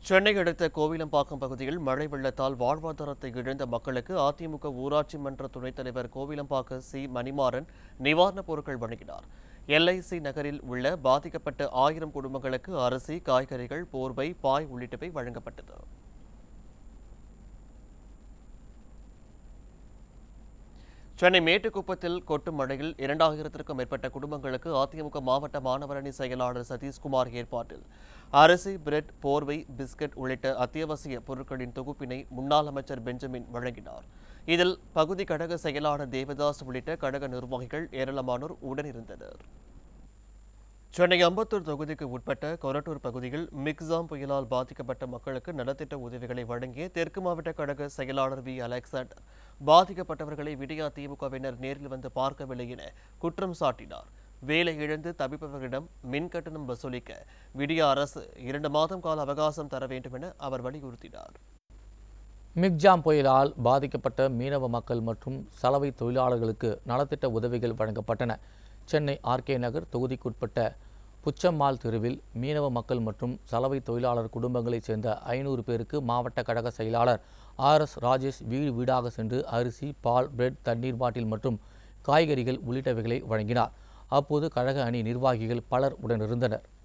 சென்னை அடுத்த கோவிலம்பாக்கம் பகுதியில் மழை வெள்ளத்தால் வாழ்வாதாரத்தை இழந்த மக்களுக்கு அதிமுக ஊராட்சி மன்ற துணைத் தலைவர் கோவிலம்பாக்க சி மணிமாறன் நிவாரணப் பொருட்கள் வழங்கினார் எல்ஐசி நகரில் உள்ள பாதிக்கப்பட்ட ஆயிரம் குடும்பங்களுக்கு அரிசி காய்கறிகள் போர்வை பாய் உள்ளிட்டவை வழங்கப்பட்டது சென்னை மேட்டுக்குப்பத்தில் கொட்டும் மழையில் இரண்டாயிரத்திற்கும் மேற்பட்ட குடும்பங்களுக்கு அதிமுக மாவட்ட மாணவரணி செயலாளர் சதீஷ்குமார் ஏற்பாட்டில் அரிசி பிரெட் போர்வை பிஸ்கட் உள்ளிட்ட அத்தியாவசிய பொருட்களின் தொகுப்பினை முன்னாள் அமைச்சர் பெஞ்சமின் வழங்கினார் இதில் பகுதி கழக செயலாளர் தேவதாஸ் உள்ளிட்ட கழக நிர்வாகிகள் ஏராளமானோர் உடனிருந்தனர் சென்னை அம்பத்தூர் தொகுதிக்கு உட்பட்ட கொரட்டூர் பகுதியில் மிக்ஸாம் புயலால் பாதிக்கப்பட்ட மக்களுக்கு நலத்திட்ட உதவிகளை வழங்கிய தெற்கு மாவட்ட கழக செயலாளர் வி அலெக்சாண்டர் பாதிக்கப்பட்டவர்களை விடியா திமுகவினர் நேரில் வந்து பார்க்கவில்லை என குற்றம் சாட்டினார் வேலை இழந்து தவிப்பவர்களிடம் மின் கட்டணம் வசூலிக்க விடியா அரசு இரண்டு மாதம் கால அவகாசம் தர வேண்டும் என அவர் வலியுறுத்தினார் மிக்ஜாம் புயலால் பாதிக்கப்பட்ட மீனவ மக்கள் மற்றும் சலவை தொழிலாளர்களுக்கு நலத்திட்ட உதவிகள் வழங்கப்பட்டன சென்னை ஆர்கே நகர் தொகுதிக்குட்பட்ட புச்சம்மாள் தெருவில் மீனவ மக்கள் மற்றும் சலவை தொழிலாளர் குடும்பங்களைச் சேர்ந்த ஐநூறு பேருக்கு மாவட்ட கழக செயலாளர் ஆர் எஸ் ராஜேஷ் வீடு வீடாக சென்று அரிசி பால் பிரெட் தண்ணீர் பாட்டில் மற்றும் காய்கறிகள் உள்ளிட்டவைகளை வழங்கினார் அப்போது கழக அணி நிர்வாகிகள் பலர் உடனிருந்தனர்